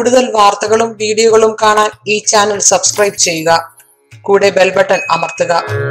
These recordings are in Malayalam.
കൂടുതൽ വാർത്തകളും വീഡിയോകളും കാണാൻ ഈ ചാനൽ സബ്സ്ക്രൈബ് ചെയ്യുക കൂടെ ബെൽ ബട്ടൺ അമർത്തുക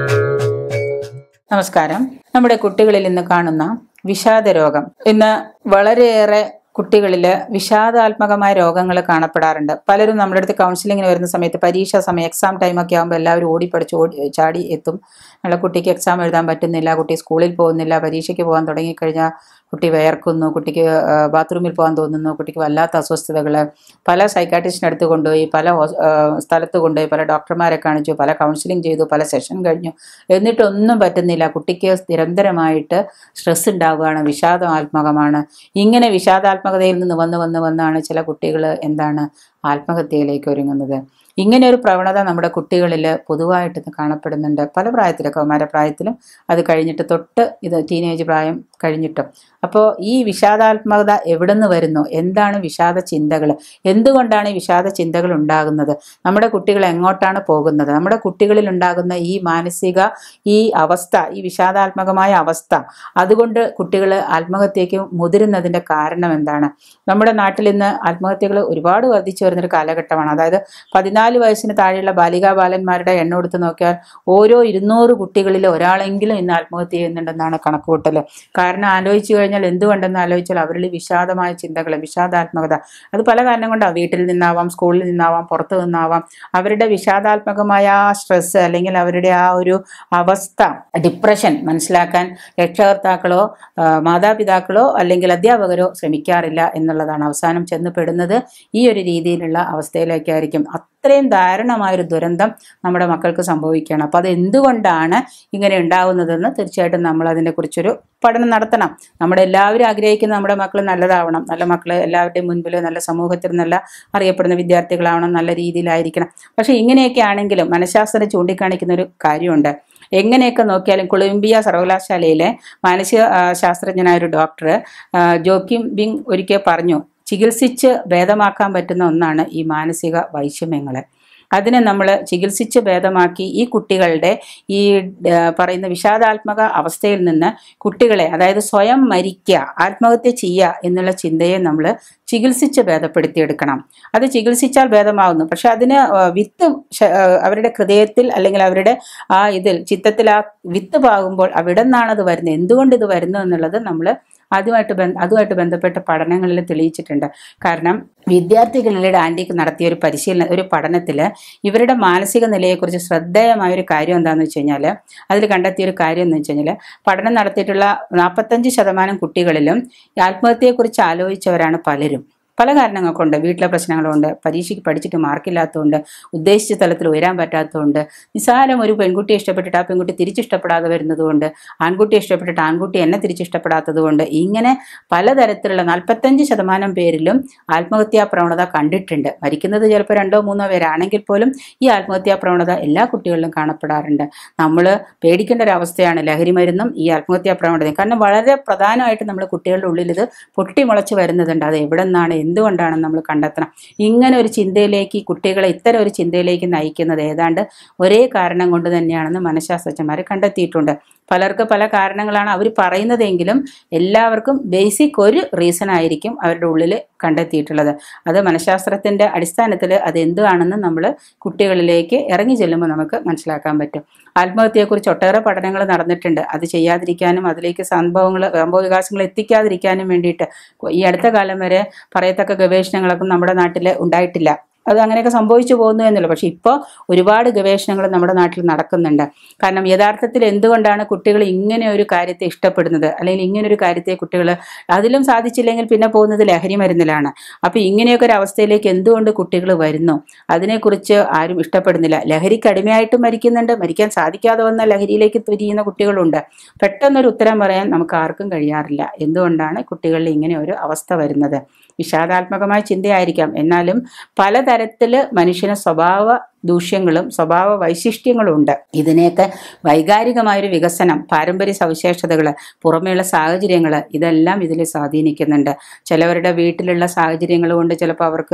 നമസ്കാരം നമ്മുടെ കുട്ടികളിൽ ഇന്ന് കാണുന്ന വിഷാദ രോഗം ഇന്ന് വളരെയേറെ കുട്ടികളിൽ വിഷാദാത്മകമായ രോഗങ്ങൾ കാണപ്പെടാറുണ്ട് പലരും നമ്മുടെ അടുത്ത് കൗൺസിലിങ്ങിന് വരുന്ന സമയത്ത് പരീക്ഷാ സമയം എക്സാം ടൈമൊക്കെ ആകുമ്പോൾ എല്ലാവരും ഓടിപ്പടിച്ച് ഓടി ചാടി എത്തും നമ്മളെ കുട്ടിക്ക് എക്സാം എഴുതാൻ പറ്റുന്നില്ല കുട്ടി സ്കൂളിൽ പോകുന്നില്ല പരീക്ഷയ്ക്ക് പോകാൻ തുടങ്ങിക്കഴിഞ്ഞാൽ കുട്ടി വിയർക്കുന്നു കുട്ടിക്ക് ആ, ബാത്റൂമിൽ പോകാൻ തോന്നുന്നു കുട്ടിക്ക് വല്ലാത്ത അസ്വസ്ഥതകൾ പല സൈക്കാട്രിസ്റ്റിൻ്റെ അടുത്ത് കൊണ്ടുപോയി പല ഹോസ്- ആ, സ്ഥലത്ത് കൊണ്ടുപോയി പല ഡോക്ടർമാരെ കാണിച്ചു പല കൗൺസിലിംഗ് ചെയ്തു പല സെഷൻ കഴിഞ്ഞു എന്നിട്ടൊന്നും പറ്റുന്നില്ല കുട്ടിക്ക് നിരന്തരമായിട്ട് സ്ട്രെസ് ഉണ്ടാവുകയാണ് വിഷാദാത്മകമാണ് ഇങ്ങനെ വിഷാദാത്മകതയിൽ നിന്ന് വന്ന് വന്ന് വന്നാണ് ചില കുട്ടികൾ എന്താണ് ആത്മഹത്യയിലേക്ക് ഒരുങ്ങുന്നത് ഇങ്ങനെ ഒരു പ്രവണത നമ്മുടെ കുട്ടികളിൽ പൊതുവായിട്ട് ഇന്ന് കാണപ്പെടുന്നുണ്ട് പല പ്രായത്തിലും കൗമാര പ്രായത്തിലും അത് കഴിഞ്ഞിട്ട് തൊട്ട് ഇത് ടീനേജ് പ്രായം കഴിഞ്ഞിട്ടും അപ്പോൾ ഈ വിഷാദാത്മകത എവിടെ നിന്ന് വരുന്നു എന്താണ് വിഷാദ ചിന്തകൾ എന്തുകൊണ്ടാണ് ഈ വിഷാദ ചിന്തകൾ ഉണ്ടാകുന്നത് നമ്മുടെ കുട്ടികൾ എങ്ങോട്ടാണ് പോകുന്നത് നമ്മുടെ കുട്ടികളിൽ ഉണ്ടാകുന്ന ഈ മാനസിക ഈ അവസ്ഥ ഈ വിഷാദാത്മകമായ അവസ്ഥ അതുകൊണ്ട് കുട്ടികൾ ആത്മഹത്യയ്ക്ക് മുതിരുന്നതിൻ്റെ കാരണം എന്താണ് നമ്മുടെ നാട്ടിൽ ഇന്ന് ആത്മഹത്യകൾ ഒരുപാട് വർദ്ധിച്ചു വരുന്നൊരു കാലഘട്ടമാണ് അതായത് പതിനാല് വയസ്സിന് താഴെയുള്ള ബാലികാ ബാലന്മാരുടെ എണ്ണം എടുത്ത് നോക്കിയാൽ ഓരോ ഇരുന്നൂറ് കുട്ടികളിൽ ഒരാളെങ്കിലും ഇന്ന് ആത്മഹത്യ ചെയ്യുന്നുണ്ടെന്നാണ് കണക്കുകൂട്ടൽ കാരണം ആലോചിച്ചു കഴിഞ്ഞാൽ എന്തുകൊണ്ടെന്ന് ആലോചിച്ചാൽ അവരിൽ വിഷാദമായ ചിന്തകൾ വിഷാദാത്മകത അത് പല കാരണം കൊണ്ടാണ് വീട്ടിൽ നിന്നാവാം സ്കൂളിൽ നിന്നാവാം പുറത്തു നിന്നാവാം അവരുടെ വിഷാദാത്മകമായ ആ സ്ട്രെസ് അല്ലെങ്കിൽ അവരുടെ ആ ഒരു അവസ്ഥ ഡിപ്രഷൻ മനസ്സിലാക്കാൻ രക്ഷകർത്താക്കളോ ആ, മാതാപിതാക്കളോ അല്ലെങ്കിൽ അധ്യാപകരോ ശ്രമിക്കാറില്ല എന്നുള്ളതാണ് അവസാനം ചെന്ന് പെടുന്നത് ഈ ഒരു രീതിയിലുള്ള അവസ്ഥയിലേക്കായിരിക്കും അത്രയും ദാരുണമായൊരു ദുരന്തം നമ്മുടെ മക്കൾക്ക് സംഭവിക്കുകയാണ് അപ്പോൾ അത് എന്തുകൊണ്ടാണ് ഇങ്ങനെ ഉണ്ടാകുന്നതെന്ന് തീർച്ചയായിട്ടും നമ്മൾ അതിനെക്കുറിച്ചൊരു പഠനം നടത്തണം നമ്മുടെ എല്ലാവരും ആഗ്രഹിക്കുന്ന നമ്മുടെ മക്കൾ നല്ലതാവണം നല്ല മക്കൾ എല്ലാവരുടെയും മുൻപിൽ നല്ല സമൂഹത്തിൽ നല്ല അറിയപ്പെടുന്ന വിദ്യാർത്ഥികളാവണം നല്ല രീതിയിലായിരിക്കണം പക്ഷേ ഇങ്ങനെയൊക്കെ ആണെങ്കിലും മനഃശാസ്ത്രം ചൂണ്ടിക്കാണിക്കുന്ന ഒരു കാര്യമുണ്ട് എങ്ങനെയൊക്കെ നോക്കിയാലും കൊളംബിയ സർവകലാശാലയിലെ മാനസിക ആ, ശാസ്ത്രജ്ഞനായ ഒരു ഡോക്ടർ ആ, ജോക്കിം ബിങ് ഒരിക്കൽ പറഞ്ഞു ചികിത്സിച്ച് ഭേദമാക്കാൻ പറ്റുന്ന ഒന്നാണ് ഈ മാനസിക വൈഷമ്യങ്ങൾ അതിനെ നമ്മൾ ചികിത്സിച്ച് ഭേദമാക്കി ഈ കുട്ടികളുടെ ഈ ആ, പറയുന്ന വിഷാദാത്മക അവസ്ഥയിൽ നിന്ന് കുട്ടികളെ അതായത് സ്വയം മരിക്കുക ആത്മഹത്യ ചെയ്യുക എന്നുള്ള ചിന്തയെ നമ്മൾ ചികിത്സിച്ച് ഭേദപ്പെടുത്തിയെടുക്കണം അത് ചികിത്സിച്ചാൽ ഭേദമാവുന്നു പക്ഷെ അതിന് ആ, വിത്ത് ശ- ആ, അവരുടെ ഹൃദയത്തിൽ അല്ലെങ്കിൽ അവരുടെ ആ ഇതിൽ ചിത്തത്തിൽ ആ വിത്ത് പാകുമ്പോൾ അവിടെ നിന്നാണ് അത് വരുന്നത് എന്തുകൊണ്ട് ഇത് വരുന്നു എന്നുള്ളത് നമ്മൾ അതുമായിട്ട് ബന്ധ അതുമായിട്ട് ബന്ധപ്പെട്ട പഠനങ്ങളിൽ തെളിയിച്ചിട്ടുണ്ട് കാരണം വിദ്യാർത്ഥികളിലൂടെ ആൻറ്റിക്ക് നടത്തിയ ഒരു പരിശീലന ഒരു പഠനത്തിൽ ഇവരുടെ മാനസിക നിലയെക്കുറിച്ച് ശ്രദ്ധേയമായ ഒരു കാര്യം എന്താണെന്ന് വെച്ച് കഴിഞ്ഞാൽ അതിൽ കണ്ടെത്തിയ ഒരു കാര്യം എന്ന് വെച്ച് കഴിഞ്ഞാൽ പഠനം നടത്തിയിട്ടുള്ള നാൽപ്പത്തഞ്ച് ശതമാനം കുട്ടികളിലും ഈ ആത്മഹത്യയെക്കുറിച്ച് ആലോചിച്ചവരാണ് പലരും പല കാരണങ്ങൾ കൊണ്ട് വീട്ടിലെ പ്രശ്നങ്ങളുണ്ട് പരീക്ഷയ്ക്ക് പഠിച്ചിട്ട് മാർക്കില്ലാത്തതുകൊണ്ട് ഉദ്ദേശിച്ച തലത്തിൽ ഉയരാൻ പറ്റാത്തതുകൊണ്ട് നിസ്സാരം ഒരു പെൺകുട്ടിയെ ഇഷ്ടപ്പെട്ടിട്ട് ആ പെൺകുട്ടി തിരിച്ചിഷ്ടപ്പെടാതെ വരുന്നതുകൊണ്ട് ആൺകുട്ടിയെ ഇഷ്ടപ്പെട്ടിട്ട് ആൺകുട്ടി എന്നെ തിരിച്ചിഷ്ടപ്പെടാത്തത് കൊണ്ട് ഇങ്ങനെ പലതരത്തിലുള്ള നാൽപ്പത്തഞ്ച് ശതമാനം പേരിലും ആത്മഹത്യാ പ്രവണത കണ്ടിട്ടുണ്ട് മരിക്കുന്നത് ചിലപ്പോൾ രണ്ടോ മൂന്നോ പേരാണെങ്കിൽ പോലും ഈ ആത്മഹത്യാ പ്രവണത എല്ലാ കുട്ടികളിലും കാണപ്പെടാറുണ്ട് നമ്മൾ പേടിക്കേണ്ട ഒരു അവസ്ഥയാണ് ലഹരി മരുന്നും ഈ ആത്മഹത്യാ പ്രവണതയും കാരണം വളരെ പ്രധാനമായിട്ട് നമ്മൾ കുട്ടികളുടെ ഉള്ളിൽ ഇത് പൊട്ടിമുളച്ച് വരുന്നതുണ്ട് അത് എവിടെ നിന്നാണ് എന്തുകൊണ്ടാണെന്ന് നമ്മൾ കണ്ടെത്തണം ഇങ്ങനെ ഒരു ചിന്തയിലേക്ക് ഈ കുട്ടികളെ ഇത്തരം ഒരു ചിന്തയിലേക്ക് നയിക്കുന്നത് ഏതാണ്ട് ഒരേ കാരണം കൊണ്ട് തന്നെയാണെന്ന് മനഃശാസ്ത്രജ്ഞന്മാർ കണ്ടെത്തിയിട്ടുണ്ട് പലർക്ക് പല കാരണങ്ങളാണ് അവർ പറയുന്നതെങ്കിലും എല്ലാവർക്കും ബേസിക് ഒരു റീസൺ ആയിരിക്കും അവരുടെ ഉള്ളിൽ കണ്ടെത്തിയിട്ടുള്ളത് അത് മനഃശാസ്ത്രത്തിൻ്റെ അടിസ്ഥാനത്തിൽ അത് എന്തുവാണെന്ന് നമ്മൾ കുട്ടികളിലേക്ക് ഇറങ്ങി ചെല്ലുമ്പോൾ നമുക്ക് മനസ്സിലാക്കാൻ പറ്റും ആത്മഹത്യയെക്കുറിച്ച് ഒട്ടേറെ പഠനങ്ങൾ നടന്നിട്ടുണ്ട് അത് ചെയ്യാതിരിക്കാനും അതിലേക്ക് സംഭവങ്ങൾ സംഭവവികാസങ്ങൾ എത്തിക്കാതിരിക്കാനും വേണ്ടിയിട്ട് ഈ അടുത്ത കാലം വരെ പറയത്തക്ക ഗവേഷണങ്ങളൊക്കെ നമ്മുടെ നാട്ടിൽ ഉണ്ടായിട്ടില്ല അത് അങ്ങനെയൊക്കെ സംഭവിച്ചു പോകുന്നു എന്നുള്ളൂ പക്ഷേ ഇപ്പോൾ ഒരുപാട് ഗവേഷണങ്ങൾ നമ്മുടെ നാട്ടിൽ നടക്കുന്നുണ്ട് കാരണം യഥാർത്ഥത്തിൽ എന്തുകൊണ്ടാണ് കുട്ടികൾ ഇങ്ങനെ ഒരു കാര്യത്തെ ഇഷ്ടപ്പെടുന്നത് അല്ലെങ്കിൽ ഇങ്ങനെ ഒരു കാര്യത്തെ കുട്ടികൾ അതിലും സാധിച്ചില്ലെങ്കിൽ പിന്നെ പോകുന്നത് ലഹരി മരുന്നിലാണ് അപ്പോൾ ഇങ്ങനെയൊക്കെ ഒരു അവസ്ഥയിലേക്ക് എന്തുകൊണ്ട് കുട്ടികൾ വരുന്നു അതിനെക്കുറിച്ച് ആരും ഇഷ്ടപ്പെടുന്നില്ല ലഹരിക്ക് അടിമയായിട്ട് മരിക്കുന്നുണ്ട് മരിക്കാൻ സാധിക്കാതെ വന്ന ലഹരിയിലേക്ക് തിരിയുന്ന കുട്ടികളുണ്ട് പെട്ടെന്നൊരു ഉത്തരം പറയാൻ നമുക്ക് ആർക്കും കഴിയാറില്ല എന്തുകൊണ്ടാണ് കുട്ടികളിൽ ഇങ്ങനെ ഒരു അവസ്ഥ വരുന്നത് വിഷാദാത്മകമായ ചിന്തയായിരിക്കാം എന്നാലും പലതരത്തിൽ മനുഷ്യന് സ്വഭാവ ദൂഷ്യങ്ങളും സ്വഭാവ വൈശിഷ്ട്യങ്ങളും ഉണ്ട് ഇതിനെയൊക്കെ വൈകാരികമായൊരു വികസനം പാരമ്പര്യ സവിശേഷതകൾ പുറമേയുള്ള സാഹചര്യങ്ങൾ ഇതെല്ലാം ഇതിൽ സ്വാധീനിക്കുന്നുണ്ട് ചിലവരുടെ വീട്ടിലുള്ള സാഹചര്യങ്ങൾ കൊണ്ട് ചിലപ്പോൾ അവർക്ക്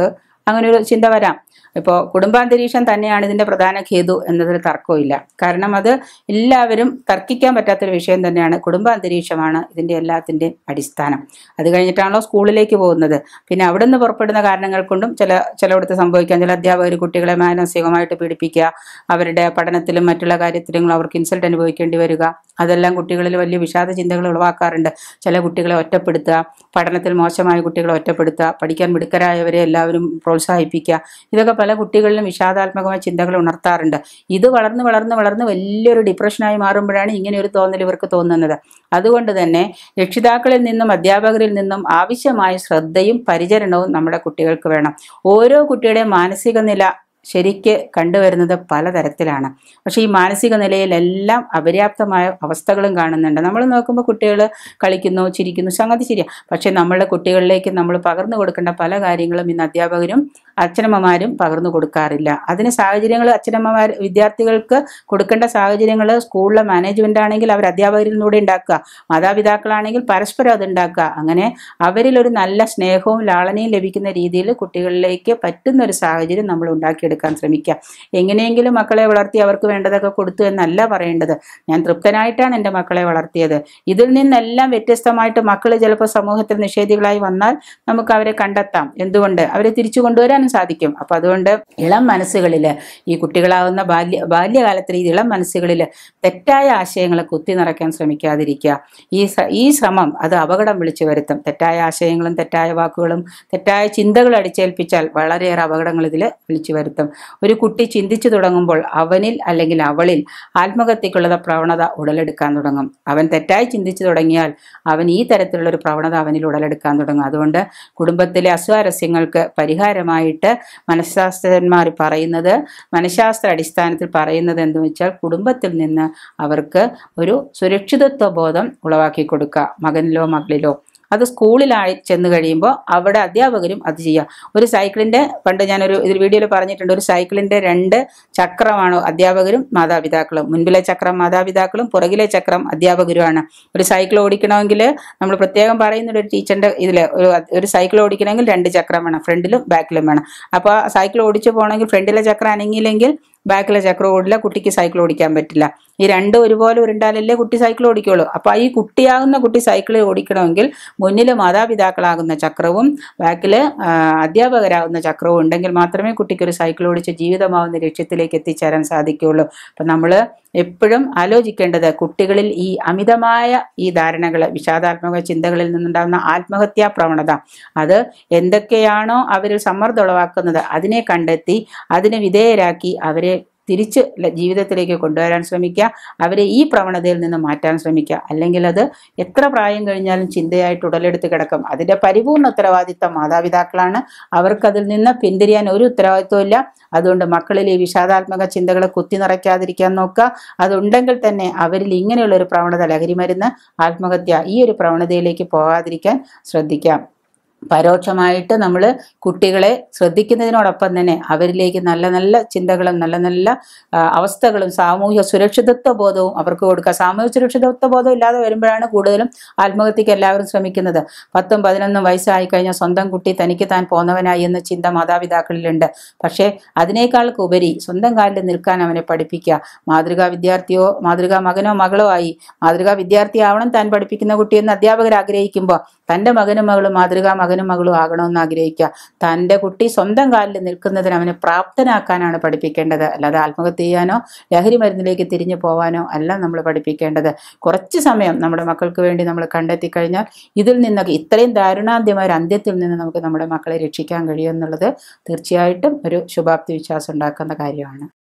അങ്ങനെ ഒരു ചിന്ത വരാം ഇപ്പോൾ കുടുംബാന്തരീക്ഷം തന്നെയാണ് ഇതിന്റെ പ്രധാന ഹേതു എന്നതിൽ തർക്കമില്ല കാരണം അത് എല്ലാവരും തർക്കിക്കാൻ പറ്റാത്തൊരു വിഷയം തന്നെയാണ് കുടുംബാന്തരീക്ഷമാണ് ഇതിന്റെ എല്ലാത്തിന്റെയും അടിസ്ഥാനം അത് കഴിഞ്ഞിട്ടാണല്ലോ സ്കൂളിലേക്ക് പോകുന്നത് പിന്നെ അവിടെ നിന്ന് പുറപ്പെടുന്ന കാരണങ്ങൾ കൊണ്ടും ചില ചിലയിടത്ത് സംഭവിക്കാം ചില അധ്യാപകർ കുട്ടികളെ മാനസികമായിട്ട് പീഡിപ്പിക്കുക അവരുടെ പഠനത്തിലും മറ്റുള്ള കാര്യത്തിലും അവർക്ക് ഇൻസൾട്ട് അനുഭവിക്കേണ്ടി വരിക അതെല്ലാം കുട്ടികളിൽ വലിയ വിഷാദ ചിന്തകൾ ഉളവാക്കാറുണ്ട് ചില കുട്ടികളെ ഒറ്റപ്പെടുത്തുക പഠനത്തിൽ മോശമായ കുട്ടികളെ ഒറ്റപ്പെടുത്തുക പഠിക്കാൻ മിടുക്കരായവരെ എല്ലാവരും പ്രോത്സാഹിപ്പിക്കുക ഇതൊക്കെ പല കുട്ടികളിലും വിഷാദാത്മകമായ ചിന്തകൾ ഉണർത്താറുണ്ട് ഇത് വളർന്ന് വളർന്ന് വളർന്ന് വലിയൊരു ഡിപ്രഷനായി മാറുമ്പോഴാണ് ഇങ്ങനെ ഒരു തോന്നൽ ഇവർക്ക് തോന്നുന്നത് അതുകൊണ്ട് തന്നെ രക്ഷിതാക്കളിൽ നിന്നും അധ്യാപകരിൽ നിന്നും ആവശ്യമായ ശ്രദ്ധയും പരിചരണവും നമ്മുടെ കുട്ടികൾക്ക് വേണം ഓരോ കുട്ടിയുടെയും മാനസിക നില ശരിക്ക് കണ്ടുവരുന്നത് പലതരത്തിലാണ് പക്ഷേ ഈ മാനസിക നിലയിലെല്ലാം അപര്യാപ്തമായ അവസ്ഥകളും കാണുന്നുണ്ട് നമ്മൾ നോക്കുമ്പോൾ കുട്ടികൾ കളിക്കുന്നു ചിരിക്കുന്നു സംഗതി ശരിയാണ് പക്ഷേ നമ്മളുടെ കുട്ടികളിലേക്ക് നമ്മൾ പകർന്നു കൊടുക്കേണ്ട പല കാര്യങ്ങളും ഇന്ന് അധ്യാപകരും അച്ഛനമ്മമാരും പകർന്നു കൊടുക്കാറില്ല അതിന് സാഹചര്യങ്ങൾ അച്ഛനമ്മമാർ വിദ്യാർത്ഥികൾക്ക് കൊടുക്കേണ്ട സാഹചര്യങ്ങൾ സ്കൂളിലെ മാനേജ്മെന്റ് ആണെങ്കിൽ അവർ അധ്യാപകരിൽ നിന്നൂടെ ഉണ്ടാക്കുക മാതാപിതാക്കളാണെങ്കിൽ പരസ്പരം അത് ഉണ്ടാക്കുക അങ്ങനെ അവരിൽ ഒരു നല്ല സ്നേഹവും ലാളനയും ലഭിക്കുന്ന രീതിയിൽ കുട്ടികളിലേക്ക് പറ്റുന്ന ഒരു സാഹചര്യം നമ്മൾ ഉണ്ടാക്കിയെടുക്കാൻ ശ്രമിക്കുക എങ്ങനെയെങ്കിലും മക്കളെ വളർത്തി അവർക്ക് വേണ്ടതൊക്കെ കൊടുത്തു എന്നല്ല പറയേണ്ടത് ഞാൻ തൃപ്തനായിട്ടാണ് എൻ്റെ മക്കളെ വളർത്തിയത് ഇതിൽ നിന്നെല്ലാം വ്യത്യസ്തമായിട്ട് മക്കൾ ചിലപ്പോൾ സമൂഹത്തിൽ നിഷേധികളായി വന്നാൽ നമുക്ക് അവരെ കണ്ടെത്താം എന്തുകൊണ്ട് അവരെ തിരിച്ചു കൊണ്ടുവരാനും സാധിക്കും അപ്പൊ അതുകൊണ്ട് ഇളം മനസ്സുകളിൽ ഈ കുട്ടികളാവുന്ന ബാല്യ ബാല്യകാലത്തിൽ ഈ ഇളം മനസ്സുകളിൽ തെറ്റായ ആശയങ്ങളെ കുത്തി നിറയ്ക്കാൻ ശ്രമിക്കാതിരിക്കുക ഈ ശ്ര- ഈ ശ്രമം അത് അപകടം വിളിച്ചു വരുത്തും തെറ്റായ ആശയങ്ങളും തെറ്റായ വാക്കുകളും തെറ്റായ ചിന്തകൾ അടിച്ചേൽപ്പിച്ചാൽ വളരെയേറെ അപകടങ്ങൾ ഇതിൽ വിളിച്ചു വരുത്തും ഒരു കുട്ടി ചിന്തിച്ചു തുടങ്ങുമ്പോൾ അവനിൽ അല്ലെങ്കിൽ അവളിൽ ആത്മഹത്യക്കുള്ള പ്രവണത ഉടലെടുക്കാൻ തുടങ്ങും അവൻ തെറ്റായി ചിന്തിച്ചു തുടങ്ങിയാൽ അവൻ ഈ തരത്തിലുള്ള ഒരു പ്രവണത അവനിൽ ഉടലെടുക്കാൻ തുടങ്ങും അതുകൊണ്ട് കുടുംബത്തിലെ അസ്വാരസ്യങ്ങൾക്ക് പരിഹാരമായിട്ട് മനഃശാസ്ത്രജ്ഞന്മാർ പറയുന്നത് മനഃശാസ്ത്ര അടിസ്ഥാനത്തിൽ പറയുന്നത് എന്ന് വെച്ചാൽ കുടുംബത്തിൽ നിന്ന് അവർക്ക് ഒരു സുരക്ഷിതത്വ ബോധം ഉളവാക്കി കൊടുക്കുക മകനിലോ മകളിലോ അത് സ്കൂളിലായി ചെന്ന് കഴിയുമ്പോൾ അവിടെ അധ്യാപകരും അത് ചെയ്യുക ഒരു സൈക്കിളിന്റെ പണ്ട് ഞാനൊരു ഇതിൽ വീഡിയോയിൽ പറഞ്ഞിട്ടുണ്ട് ഒരു സൈക്കിളിന്റെ രണ്ട് ചക്രമാണ് അധ്യാപകരും മാതാപിതാക്കളും മുൻപിലെ ചക്രം മാതാപിതാക്കളും പുറകിലെ ചക്രം അധ്യാപകരുമാണ് ഒരു സൈക്കിൾ ഓടിക്കണമെങ്കിൽ നമ്മൾ പ്രത്യേകം പറയുന്നുണ്ട് ഒരു ടീച്ചറിന്റെ ഇതിൽ ഒരു ഒരു സൈക്കിൾ ഓടിക്കണമെങ്കിൽ രണ്ട് ചക്രം വേണം ഫ്രണ്ടിലും ബാക്കിലും വേണം അപ്പോൾ സൈക്കിൾ ഓടിച്ചു പോകണമെങ്കിൽ ഫ്രണ്ടിലെ ചക്രം അനങ്ങിയില്ലെങ്കിൽ ബാക്കിലെ ചക്രം ഓടില്ല കുട്ടിക്ക് സൈക്കിൾ ഓടിക്കാൻ പറ്റില്ല ഈ രണ്ടും ഒരുപോലെ ഉരുണ്ടാലല്ലേ കുട്ടി സൈക്കിൾ ഓടിക്കുള്ളൂ അപ്പോൾ ഈ കുട്ടിയാകുന്ന കുട്ടി സൈക്കിൾ ഓടിക്കണമെങ്കിൽ മുന്നിൽ മാതാപിതാക്കളാകുന്ന ചക്രവും ബാക്കിൽ അധ്യാപകരാകുന്ന ചക്രവും ഉണ്ടെങ്കിൽ മാത്രമേ കുട്ടിക്ക് ഒരു സൈക്കിൾ ഓടിച്ച് ജീവിതമാവുന്ന ലക്ഷ്യത്തിലേക്ക് എത്തിച്ചേരാൻ സാധിക്കുകയുള്ളൂ അപ്പം നമ്മൾ എപ്പോഴും ആലോചിക്കേണ്ടത് കുട്ടികളിൽ ഈ അമിതമായ ഈ ധാരണകൾ വിഷാദാത്മക ചിന്തകളിൽ നിന്നുണ്ടാകുന്ന ആത്മഹത്യാ പ്രവണത അത് എന്തൊക്കെയാണോ അവരിൽ സമ്മർദ്ദം ഉളവാക്കുന്നത് അതിനെ കണ്ടെത്തി അതിന് വിധേയരാക്കി അവരെ തിരിച്ച് ല- ജീവിതത്തിലേക്ക് കൊണ്ടുവരാൻ ശ്രമിക്കുക അവരെ ഈ പ്രവണതയിൽ നിന്ന് മാറ്റാൻ ശ്രമിക്കുക അല്ലെങ്കിൽ അത് എത്ര പ്രായം കഴിഞ്ഞാലും ചിന്തയായിട്ട് ഉടലെടുത്ത് കിടക്കും അതിന്റെ പരിപൂർണ്ണ ഉത്തരവാദിത്തം മാതാപിതാക്കളാണ് അവർക്കതിൽ നിന്ന് പിന്തിരിയാൻ ഒരു ഉത്തരവാദിത്വം ഇല്ല അതുകൊണ്ട് മക്കളിൽ ഈ വിഷാദാത്മക ചിന്തകളെ കുത്തി നിറയ്ക്കാതിരിക്കാൻ നോക്കുക അതുണ്ടെങ്കിൽ തന്നെ അവരിൽ ഇങ്ങനെയുള്ള ഒരു പ്രവണത ലഹരി മരുന്ന് ആത്മഹത്യ ഈ ഒരു പ്രവണതയിലേക്ക് പോകാതിരിക്കാൻ ശ്രദ്ധിക്കാം പരോക്ഷമായിട്ട് നമ്മൾ കുട്ടികളെ ശ്രദ്ധിക്കുന്നതിനോടൊപ്പം തന്നെ അവരിലേക്ക് നല്ല നല്ല ചിന്തകളും നല്ല നല്ല ആ, അവസ്ഥകളും സാമൂഹ്യ സുരക്ഷിതത്വ ബോധവും അവർക്ക് കൊടുക്കുക സാമൂഹ്യ സുരക്ഷിതത്വ ബോധം ഇല്ലാതെ വരുമ്പോഴാണ് കൂടുതലും ആത്മഹത്യക്ക് എല്ലാവരും ശ്രമിക്കുന്നത് പത്തും പതിനൊന്നും വയസ്സായി കഴിഞ്ഞാൽ സ്വന്തം കുട്ടി തനിക്ക് താൻ പോന്നവനായി എന്ന ചിന്ത മാതാപിതാക്കളിലുണ്ട് പക്ഷേ അതിനേക്കാൾക്ക് ഉപരി സ്വന്തം കാലിൽ നിൽക്കാൻ അവനെ പഠിപ്പിക്കുക മാതൃകാ വിദ്യാർത്ഥിയോ മാതൃകാ മകനോ മകളോ ആയി മാതൃകാ വിദ്യാർത്ഥിയാവണം താൻ പഠിപ്പിക്കുന്ന കുട്ടിയെന്ന് അധ്യാപകർ ആഗ്രഹിക്കുമ്പോൾ തൻ്റെ മകനും മകളും മാതൃകാ മകനും മകളും ആകണമെന്ന് ആഗ്രഹിക്കുക തൻ്റെ കുട്ടി സ്വന്തം കാലിൽ നിൽക്കുന്നതിന് അവനെ പ്രാപ്തനാക്കാനാണ് പഠിപ്പിക്കേണ്ടത് അല്ലാതെ ആത്മഹത്യ ചെയ്യാനോ ലഹരി മരുന്നിലേക്ക് തിരിഞ്ഞു പോവാനോ അല്ല നമ്മൾ പഠിപ്പിക്കേണ്ടത് കുറച്ച് സമയം നമ്മുടെ മക്കൾക്ക് വേണ്ടി നമ്മൾ കണ്ടെത്തി കഴിഞ്ഞാൽ ഇതിൽ നിന്നൊക്കെ ഇത്രയും ദാരുണാന്ത്യമായ ഒരു അന്ത്യത്തിൽ നിന്ന് നമുക്ക് നമ്മുടെ മക്കളെ രക്ഷിക്കാൻ കഴിയുമെന്നുള്ളത് തീർച്ചയായിട്ടും ഒരു ശുഭാപ്തി വിശ്വാസം ഉണ്ടാക്കുന്ന കാര്യമാണ്